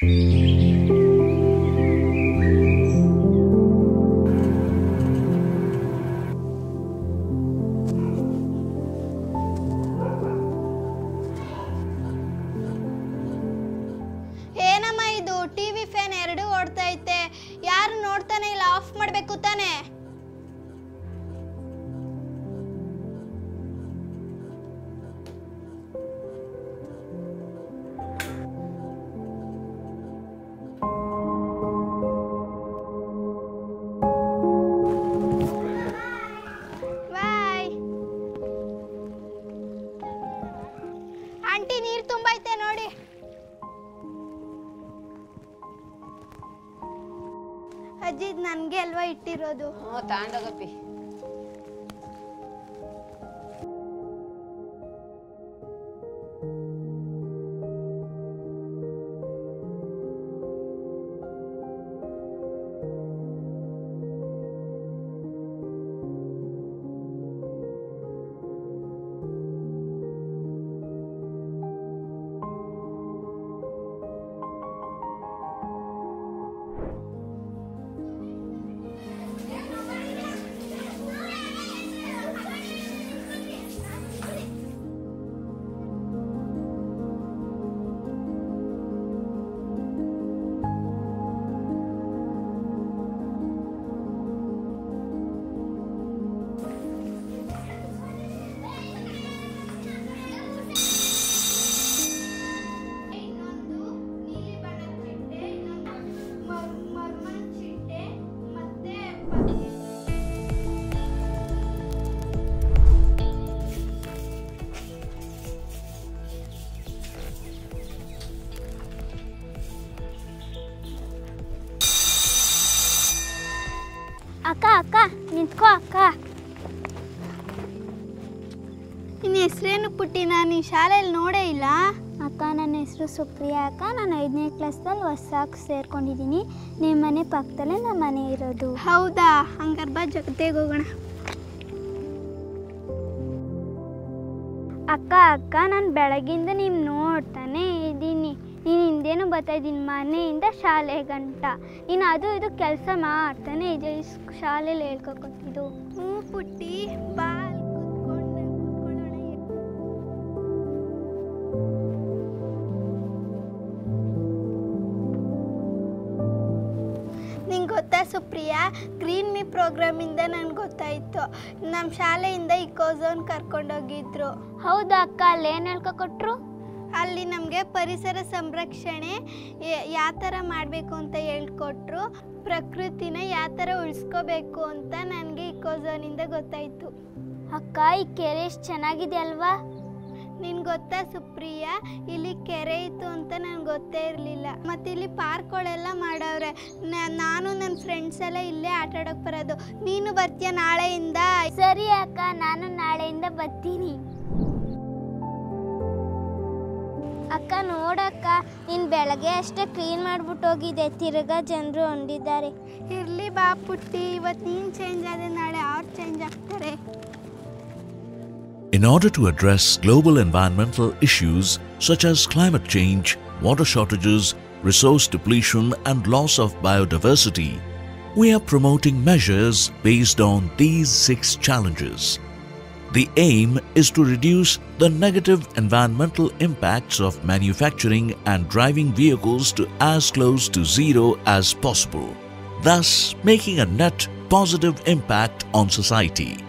ಏನಮ್ಮ ಇದು TV fan ಎರಡು ಓಡ್ತಾ ಐತೆ ಯಾರು ನೋಡ್ತಾನೆ ಇಲ್ಲ ಆಫ್ ಮಾಡಬೇಕು ತಾನೇ ಬಾಯ್ ಆಂಟಿ ನೀರು ತುಂಬೈತೆ ನೋಡಿ ಅಜ್ಜಿ ಇದ್ ನನ್ಗೆ ಅಲ್ವಾ ಇಟ್ಟಿರೋದು ಹ್ಞೂ ತಗೊಂಡೋಗಪ್ಪಿ ಇನ್ನೊಂದು ನೀಲಿ ಬಣ್ಣದ ಚಿಟ್ಟೆ ಇನ್ನೊಂದು ಮರ್ಮನ್ ಚಿಟ್ಟೆ ಮತ್ತೆ ಅಕ್ಕ ಅಕ್ಕ ನಿಂತ್ಕೋ ಅಕ್ಕ ನಿನ್ನ ಹೆಸರೇನು ಪುಟ್ಟಿ ನಾನು ಈ ಶಾಲೆಯಲ್ಲಿ ನೋಡೇ ಇಲ್ಲ ಅಕ್ಕ ನನ್ನ ಹೆಸರು ಸುಪ್ರಿಯಾ ಅಕ್ಕ ನಾನು ಐದನೇ ಕ್ಲಾಸ್ದಲ್ಲಿ ಹೊಸಾಗಿ ಸೇರ್ಕೊಂಡಿದ್ದೀನಿ ನಿಮ್ಮ ಮನೆ ಪಕ್ಕದಲ್ಲೇ ನಮ್ಮ ಮನೆ ಇರೋದು ಹೌದಾ ಹಂಗಾರೆ ಬಾ ಜೊತೆಗೆ ಹೋಗೋಣ ಅಕ್ಕ ಅಕ್ಕ ನಾನು ಬೆಳಗಿಂದ ನೀವು ನೋಡ್ತಾನೆ ಇದ್ದೀನಿ ನೀನು ಹಿಂದೇನು ಬರ್ತಾ ಇದ್ದೀನಿ ಮನೆಯಿಂದ ಶಾಲೆ ಗಂಟ ನೀನು ಅದು ಇದು ಕೆಲಸ ಮಾಡ್ತಾನೆ ಇದೆ ಶಾಲೆಯಲ್ಲಿ ಹೇಳ್ಕೊಕೊಟ್ಟಿದ್ದು ಹ್ಞೂ ಪುಟ್ಟಿ ಬಾ ಅಲ್ಲಿ ಕೂತ್ಕೊಂಡು ಕೂತ್ಕೊಳ್ಳೋಣ ನಿಂಗೆ ಗೊತ್ತಾ ಸುಪ್ರಿಯಾ ಗ್ರೀನ್ ಮೀ ಪ್ರೋಗ್ರಾಮಿಂದ ನನಗೆ ಗೊತ್ತಾಯಿತು ನಮ್ಮ ಶಾಲೆಯಿಂದ ಇಕೋಝೋನ್ ಕರ್ಕೊಂಡೋಗಿದ್ರು ಹೌದಾ ಅಕ್ಕ ಅಲ್ಲಿ ಏನು ಹೇಳ್ಕೊಕೊಟ್ರು ಅಲ್ಲಿ ನಮಗೆ ಪರಿಸರ ಸಂರಕ್ಷಣೆ ಯಾವ ಥರ ಮಾಡಬೇಕು ಅಂತ ಹೇಳ್ಕೊಟ್ರು ಪ್ರಕೃತಿನ ಯಾವ ಥರ ಉಳಿಸ್ಕೋಬೇಕು ಅಂತ ನನಗೆ ಇಕೋಝೋನಿಂದ ಗೊತ್ತಾಯಿತು ಅಕ್ಕ ಈ ಕೆರೆ ಎಷ್ಟು ಚೆನ್ನಾಗಿದೆ ಅಲ್ವಾ ನಿನ್ಗೆ ಗೊತ್ತಾ ಸುಪ್ರಿಯಾ ಇಲ್ಲಿ ಕೆರೆ ಇತ್ತು ಅಂತ ನನಗೆ ಗೊತ್ತೇ ಇರಲಿಲ್ಲ ಮತ್ತು ಇಲ್ಲಿ ಪಾರ್ಕ್ಗಳೆಲ್ಲ ಮಾಡವ್ರೆ ನ- ನಾನು ನನ್ನ ಫ್ರೆಂಡ್ಸ್ ಎಲ್ಲ ಇಲ್ಲೇ ಆಟ ಆಡೋಕೆ ಬರೋದು ನೀನು ಬರ್ತೀಯ ನಾಳೆಯಿಂದ ಸರಿ ಅಕ್ಕ ನಾನು ನಾಳೆಯಿಂದ ಬರ್ತೀನಿ ಅಕ್ಕ ನೋಡಕ್ಕ ನೀನು ಬೆಳಗ್ಗೆ ಅಷ್ಟೇ ಕ್ಲೀನ್ ಮಾಡ್ಬಿಟ್ಟು ಹೋಗಿದೆ ತಿರ್ಗಾ ಜನರು ಹೊಂದಿದ್ದಾರೆ ಇರಲಿ ಬಾ ಪುಟ್ಟಿ ಇವತ್ತು ನೀನು ಚೇಂಜ್ ಆದರೆ ನಾಳೆ ಅವ್ರು ಚೇಂಜ್ ಆಗ್ತಾರೆ In order to address global environmental issues such as climate change, water shortages, resource depletion, and loss of biodiversity, we are promoting measures based on these six challenges. The aim is to reduce the negative environmental impacts of manufacturing and driving vehicles to as close to zero as possible, thus making a net positive impact on society.